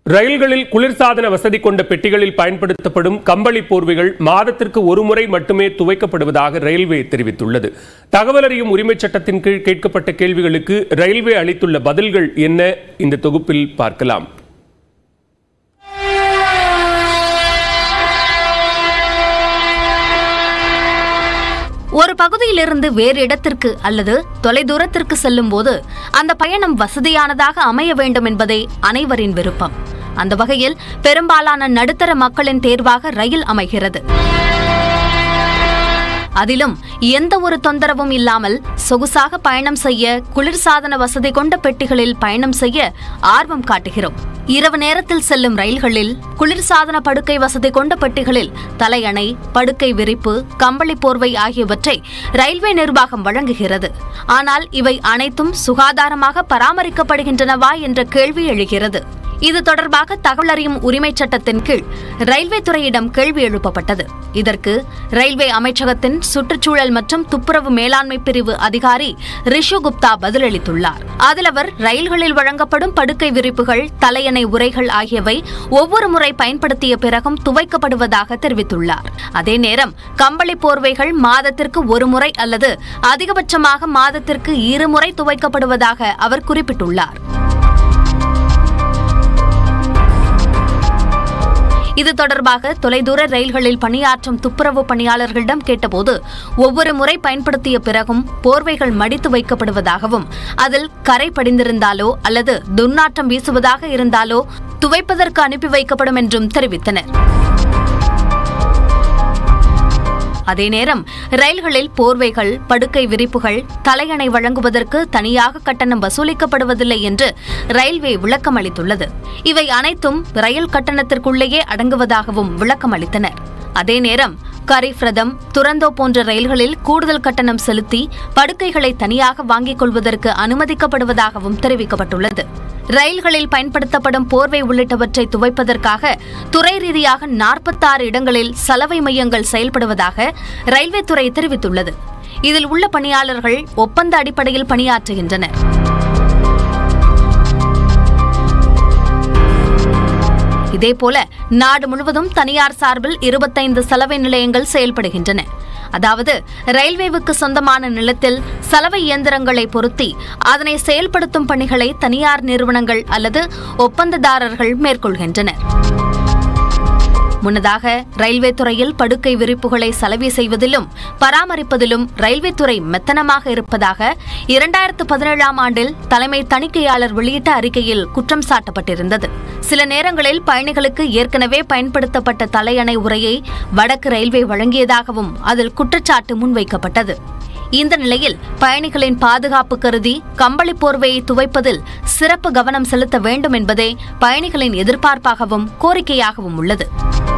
ரயில்களில் குளிர்சாதன வசதி கொண்ட பெட்டிகளில் பயன்படுத்தப்படும் கம்பளி போர்வைகள் மாதத்திற்கு ஒரு முறை மட்டுமே துவைக்கப்படுவதாக ரயில்வே தெரிவித்துள்ளது தகவல் அறியும் உரிமைச் சட்டத்தின் கீழ் கேட்கப்பட்ட கேள்விகளுக்கு ரயில்வே அளித்துள்ள பதில்கள் என்ன இந்த தொகுப்பில் பார்க்கலாம் ஒரு பகுதியிலிருந்து வேறு இடத்திற்கு அல்லது தொலைதூரத்திற்கு செல்லும் போது அந்த பயணம் வசதியானதாக அமைய வேண்டும் என்பதே அனைவரின் விருப்பம் அந்த வகையில் பெரும்பாலான நடுத்தர மக்களின் தேர்வாக ரயில் அமைகிறது அதிலும் எந்த ஒரு தொந்தரவும் இல்லாமல் சொகுசாக பயணம் செய்ய குளிர்சாதன வசதி கொண்ட பெட்டிகளில் பயணம் செய்ய ஆர்வம் காட்டுகிறோம் இரவு நேரத்தில் செல்லும் ரயில்களில் குளிர்சாதன படுக்கை வசதி கொண்ட பெட்டிகளில் தலையணை படுக்கை விரிப்பு கம்பளி போர்வை ஆகியவற்றை ரயில்வே நிர்வாகம் வழங்குகிறது ஆனால் இவை அனைத்தும் சுகாதாரமாக பராமரிக்கப்படுகின்றனவா என்ற கேள்வி எழுகிறது இது தொடர்பாக தகவல் அறியும் உரிமைச் சட்டத்தின் கீழ் ரயில்வே துறையிடம் கேள்வி எழுப்பப்பட்டது இதற்கு ரயில்வே அமைச்சகத்தின் சுற்றுச்சூழல் மற்றும் துப்புரவு மேலாண்மை பிரிவு அதிகாரி ரிஷு குப்தா பதிலளித்துள்ளார் அதில் அவர் ரயில்களில் வழங்கப்படும் படுக்கை விரிப்புகள் தலையணை உரைகள் ஆகியவை ஒவ்வொரு முறை பயன்படுத்திய பிறகும் துவைக்கப்படுவதாக தெரிவித்துள்ளார் அதே நேரம் கம்பளி போர்வைகள் மாதத்திற்கு ஒரு முறை அல்லது அதிகபட்சமாக மாதத்திற்கு இருமுறை துவைக்கப்படுவதாக அவர் குறிப்பிட்டுள்ளார் இது தொடர்பாக தொலைதூர ரயில்களில் பணியாற்றும் துப்புரவு பணியாளர்களிடம் கேட்டபோது ஒவ்வொரு முறை பயன்படுத்திய பிறகும் போர்வைகள் மடித்து வைக்கப்படுவதாகவும் அதில் கரை படிந்திருந்தாலோ அல்லது துர்நாற்றம் வீசுவதாக இருந்தாலோ துவைப்பதற்கு அனுப்பி வைக்கப்படும் என்றும் தெரிவித்தனர் அதே நேரம் ரயில்களில் போர்வைகள் படுக்கை விரிப்புகள் தலையணை வழங்குவதற்கு தனியாக கட்டணம் வசூலிக்கப்படுவதில்லை என்று ரயில்வே விளக்கம் அளித்துள்ளது இவை அனைத்தும் ரயில் கட்டணத்திற்குள்ளேயே அடங்குவதாகவும் விளக்கம் அளித்தனர் அதே நேரம் கரீஃப் ரதம் துரந்தோ போன்ற ரயில்களில் கூடுதல் கட்டணம் செலுத்தி படுக்கைகளை தனியாக வாங்கிக் கொள்வதற்கு அனுமதிக்கப்படுவதாகவும் தெரிவிக்கப்பட்டுள்ளது ரயில்களில் பயன்படுத்தப்படும் போர்வை உள்ளிட்டவற்றை துவைப்பதற்காக துறை ரீதியாக நாற்பத்தாறு இடங்களில் சலவை மையங்கள் செயல்படுவதாக ரயில்வே துறை தெரிவித்துள்ளது இதில் உள்ள பணியாளர்கள் ஒப்பந்த அடிப்படையில் பணியாற்றுகின்றனர் இதேபோல நாடு முழுவதும் தனியார் சார்பில் இருபத்தைந்து சலவை நிலையங்கள் செயல்படுகின்றன அதாவது ரயில்வேவுக்கு சொந்தமான நிலத்தில் சலவை இயந்திரங்களை பொருத்தி அதனை செயல்படுத்தும் பணிகளை தனியார் நிறுவனங்கள் அல்லது ஒப்பந்ததாரர்கள் மேற்கொள்கின்றனர் முன்னதாக ரயில்வே துறையில் படுக்கை விரிப்புகளை சலவை செய்வதிலும் பராமரிப்பதிலும் ரயில்வே துறை மெத்தனமாக இருப்பதாக இரண்டாயிரத்து பதினேழாம் ஆண்டில் தலைமை தணிக்கையாளர் வெளியிட்ட அறிக்கையில் குற்றம் சாட்டப்பட்டிருந்தது சில நேரங்களில் பயணிகளுக்கு ஏற்கனவே பயன்படுத்தப்பட்ட தலையணை உரையை வடக்கு ரயில்வே வழங்கியதாகவும் அதில் குற்றச்சாட்டு முன்வைக்கப்பட்டது இந்த நிலையில் பயணிகளின் பாதுகாப்பு கருதி கம்பளி போர்வையை துவைப்பதில் சிறப்பு கவனம் செலுத்த வேண்டும் என்பதே பயணிகளின் எதிர்பார்ப்பாகவும் கோரிக்கையாகவும் உள்ளது